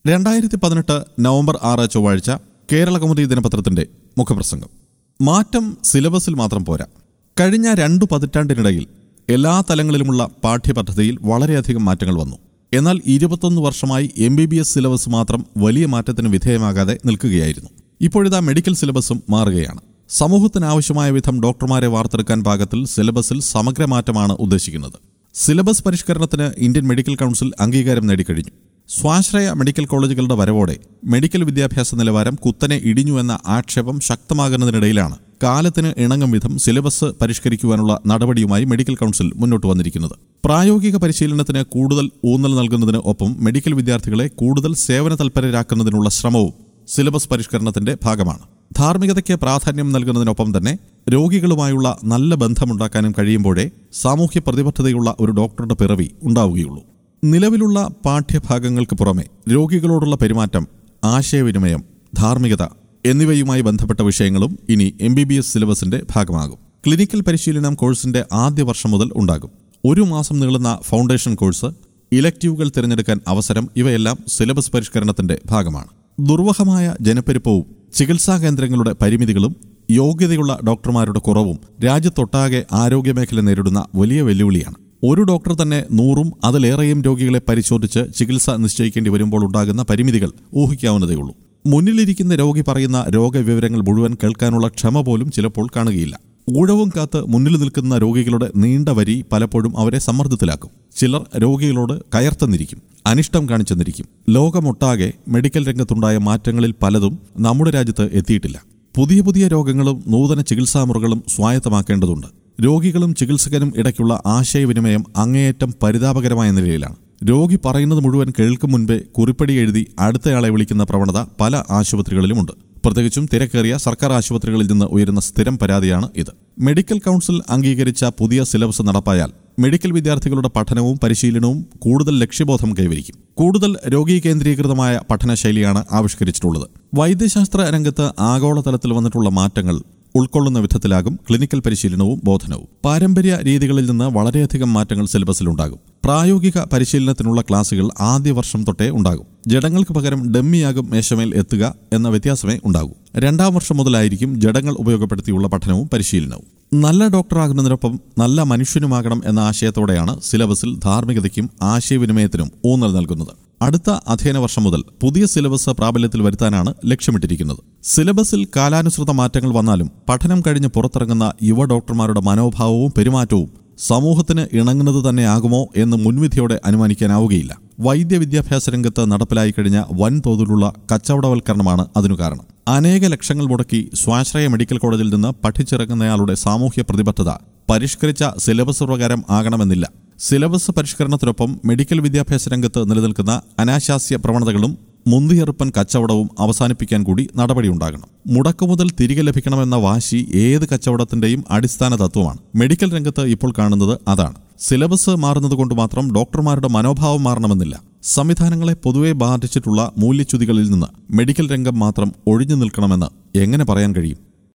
രണ്ടായിരത്തി പതിനെട്ട് നവംബർ ആറ് ചൊവ്വാഴ്ച കേരള കൗമുദി ദിനപത്രത്തിന്റെ മുഖപ്രസംഗം മാറ്റം സിലബസിൽ മാത്രം പോരാ കഴിഞ്ഞ രണ്ടു പതിറ്റാണ്ടിനിടയിൽ എല്ലാ തലങ്ങളിലുമുള്ള പാഠ്യപദ്ധതിയിൽ വളരെയധികം മാറ്റങ്ങൾ വന്നു എന്നാൽ ഇരുപത്തൊന്ന് വർഷമായി M B B S syllabus മാത്രം വലിയ മാറ്റത്തിന് വിധേയമാകാതെ നിൽക്കുകയായിരുന്നു ഇപ്പോഴിതാ മെഡിക്കൽ സിലബസും മാറുകയാണ് സമൂഹത്തിന് ആവശ്യമായ വിധം ഡോക്ടർമാരെ വാർത്തെടുക്കാൻ പാകത്തിൽ സിലബസിൽ സമഗ്രമാറ്റമാണ് ഉദ്ദേശിക്കുന്നത് സിലബസ് പരിഷ്കരണത്തിന് ഇന്ത്യൻ മെഡിക്കൽ കൗൺസിൽ അംഗീകാരം നേടിക്കഴിഞ്ഞു സ്വാശ്രയ മെഡിക്കൽ കോളേജുകളുടെ വരവോടെ മെഡിക്കൽ വിദ്യാഭ്യാസ നിലവാരം കുത്തനെ ഇടിഞ്ഞു എന്ന ആക്ഷേപം ശക്തമാകുന്നതിനിടയിലാണ് കാലത്തിന് ഇണങ്ങും വിധം സിലബസ് പരിഷ്കരിക്കുവാനുള്ള നടപടിയുമായി മെഡിക്കൽ കൗൺസിൽ മുന്നോട്ട് വന്നിരിക്കുന്നത് പ്രായോഗിക പരിശീലനത്തിന് കൂടുതൽ ഊന്നൽ നൽകുന്നതിന് ഒപ്പം മെഡിക്കൽ വിദ്യാർത്ഥികളെ കൂടുതൽ സേവന തൽപരരാക്കുന്നതിനുള്ള ശ്രമവും സിലബസ് പരിഷ്കരണത്തിന്റെ ഭാഗമാണ് ധാർമ്മികതയ്ക്ക് പ്രാധാന്യം നൽകുന്നതിനൊപ്പം തന്നെ രോഗികളുമായുള്ള നല്ല ബന്ധമുണ്ടാക്കാനും കഴിയുമ്പോഴേ സാമൂഹ്യ പ്രതിബദ്ധതയുള്ള ഒരു ഡോക്ടറുടെ പിറവി ഉണ്ടാവുകയുള്ളൂ നിലവിലുള്ള പാഠ്യഭാഗങ്ങൾക്ക് പുറമെ രോഗികളോടുള്ള പെരുമാറ്റം ആശയവിനിമയം ധാർമ്മികത എന്നിവയുമായി ബന്ധപ്പെട്ട വിഷയങ്ങളും ഇനി എം ബി ബി എസ് സിലബസിന്റെ ഭാഗമാകും ക്ലിനിക്കൽ പരിശീലനം കോഴ്സിന്റെ ആദ്യ വർഷം മുതൽ ഉണ്ടാകും ഒരു മാസം നീളുന്ന ഫൗണ്ടേഷൻ കോഴ്സ് ഇലക്റ്റീവുകൾ തിരഞ്ഞെടുക്കാൻ അവസരം ഇവയെല്ലാം സിലബസ് പരിഷ്കരണത്തിന്റെ ഭാഗമാണ് ദുർവഹമായ ജനപ്പെരുപ്പവും ചികിത്സാ കേന്ദ്രങ്ങളുടെ പരിമിതികളും യോഗ്യതയുള്ള ഡോക്ടർമാരുടെ കുറവും രാജ്യത്തൊട്ടാകെ ആരോഗ്യമേഖല നേരിടുന്ന വലിയ വെല്ലുവിളിയാണ് ഒരു ഡോക്ടർ തന്നെ നൂറും അതിലേറെയും രോഗികളെ പരിശോധിച്ച് ചികിത്സ നിശ്ചയിക്കേണ്ടി വരുമ്പോൾ ഉണ്ടാകുന്ന പരിമിതികൾ ഊഹിക്കാവുന്നതേയുള്ളൂ മുന്നിലിരിക്കുന്ന രോഗി പറയുന്ന രോഗവിവരങ്ങൾ മുഴുവൻ കേൾക്കാനുള്ള ക്ഷമ പോലും ചിലപ്പോൾ കാണുകയില്ല ഊഴവും കാത്ത് മുന്നിൽ നിൽക്കുന്ന രോഗികളുടെ നീണ്ട വരി പലപ്പോഴും അവരെ സമ്മർദ്ദത്തിലാക്കും ചിലർ രോഗികളോട് കയർത്തുന്നിരിക്കും അനിഷ്ടം കാണിച്ചെന്നിരിക്കും ലോകമൊട്ടാകെ മെഡിക്കൽ രംഗത്തുണ്ടായ മാറ്റങ്ങളിൽ പലതും നമ്മുടെ രാജ്യത്ത് എത്തിയിട്ടില്ല പുതിയ പുതിയ രോഗങ്ങളും നൂതന ചികിത്സാമുറകളും സ്വായത്തമാക്കേണ്ടതുണ്ട് രോഗികളും ചികിത്സകനും ഇടയ്ക്കുള്ള ആശയവിനിമയം അങ്ങേയറ്റം പരിതാപകരമായ നിലയിലാണ് രോഗി പറയുന്നത് മുഴുവൻ കേൾക്കും മുൻപേ കുറിപ്പടി എഴുതി അടുത്തയാളെ വിളിക്കുന്ന പ്രവണത പല ആശുപത്രികളിലുമുണ്ട് പ്രത്യേകിച്ചും തിരക്കേറിയ സർക്കാർ ആശുപത്രികളിൽ നിന്ന് ഉയരുന്ന സ്ഥിരം പരാതിയാണ് ഇത് മെഡിക്കൽ കൗൺസിൽ അംഗീകരിച്ച പുതിയ സിലബസ് നടപ്പായാൽ മെഡിക്കൽ വിദ്യാർത്ഥികളുടെ പഠനവും പരിശീലനവും കൂടുതൽ ലക്ഷ്യബോധം കൈവരിക്കും കൂടുതൽ രോഗീ കേന്ദ്രീകൃതമായ പഠനശൈലിയാണ് ആവിഷ്കരിച്ചിട്ടുള്ളത് വൈദ്യശാസ്ത്ര രംഗത്ത് ആഗോളതലത്തിൽ വന്നിട്ടുള്ള മാറ്റങ്ങൾ ഉൾക്കൊള്ളുന്ന വിധത്തിലാകും ക്ലിനിക്കൽ പരിശീലനവും ബോധനവും പാരമ്പര്യ രീതികളിൽ നിന്ന് വളരെയധികം മാറ്റങ്ങൾ സിലബസിലുണ്ടാകും പ്രായോഗിക പരിശീലനത്തിനുള്ള ക്ലാസുകൾ ആദ്യ വർഷം തൊട്ടേ ഉണ്ടാകും ജഡങ്ങൾക്ക് പകരം ഡമ്മിയാകും മേശമേൽ എത്തുക എന്ന വ്യത്യാസമേ ഉണ്ടാകൂ രണ്ടാം വർഷം മുതലായിരിക്കും ജഡങ്ങൾ ഉപയോഗപ്പെടുത്തിയുള്ള പഠനവും പരിശീലനവും നല്ല ഡോക്ടറാകുന്നതിനൊപ്പം നല്ല മനുഷ്യനുമാകണം എന്ന ആശയത്തോടെയാണ് സിലബസിൽ ധാർമ്മികതയ്ക്കും ആശയവിനിമയത്തിനും ഊന്നൽ നൽകുന്നത് അടുത്ത അധ്യയന വർഷം മുതൽ പുതിയ സിലബസ് പ്രാബല്യത്തിൽ വരുത്താനാണ് ലക്ഷ്യമിട്ടിരിക്കുന്നത് സിലബസിൽ കാലാനുസൃത മാറ്റങ്ങൾ വന്നാലും പഠനം കഴിഞ്ഞ് പുറത്തിറങ്ങുന്ന യുവ ഡോക്ടർമാരുടെ മനോഭാവവും പെരുമാറ്റവും സമൂഹത്തിന് ഇണങ്ങുന്നത് തന്നെയാകുമോ എന്ന് മുൻവിധിയോടെ അനുമാനിക്കാനാവുകയില്ല വൈദ്യ വിദ്യാഭ്യാസ രംഗത്ത് നടപ്പിലായി കഴിഞ്ഞ വൻതോതിലുള്ള കച്ചവടവൽക്കരണമാണ് അതിനു കാരണം അനേക ലക്ഷങ്ങൾ മുടക്കി സ്വാശ്രയ മെഡിക്കൽ കോളേജിൽ നിന്ന് പഠിച്ചിറങ്ങുന്നയാളുടെ സാമൂഹ്യ പ്രതിബദ്ധത പരിഷ്കരിച്ച സിലബസ് പ്രകാരം ആകണമെന്നില്ല സിലബസ് പരിഷ്കരണത്തിനൊപ്പം മെഡിക്കൽ വിദ്യാഭ്യാസ രംഗത്ത് നിലനിൽക്കുന്ന അനാശാസ്യ പ്രവണതകളും മുന്തിയെറുപ്പൻ കച്ചവടവും അവസാനിപ്പിക്കാൻ കൂടി നടപടിയുണ്ടാകണം മുടക്കുമുതൽ തിരികെ ലഭിക്കണമെന്ന വാശി ഏത് കച്ചവടത്തിന്റെയും അടിസ്ഥാന തത്വമാണ് മെഡിക്കൽ രംഗത്ത് ഇപ്പോൾ കാണുന്നത് അതാണ് സിലബസ് മാറുന്നതുകൊണ്ട് മാത്രം ഡോക്ടർമാരുടെ മനോഭാവം മാറണമെന്നില്ല സംവിധാനങ്ങളെ പൊതുവെ ബാധിച്ചിട്ടുള്ള മൂല്യച്യുതികളിൽ നിന്ന് മെഡിക്കൽ രംഗം മാത്രം ഒഴിഞ്ഞു നിൽക്കണമെന്ന് എങ്ങനെ പറയാൻ കഴിയും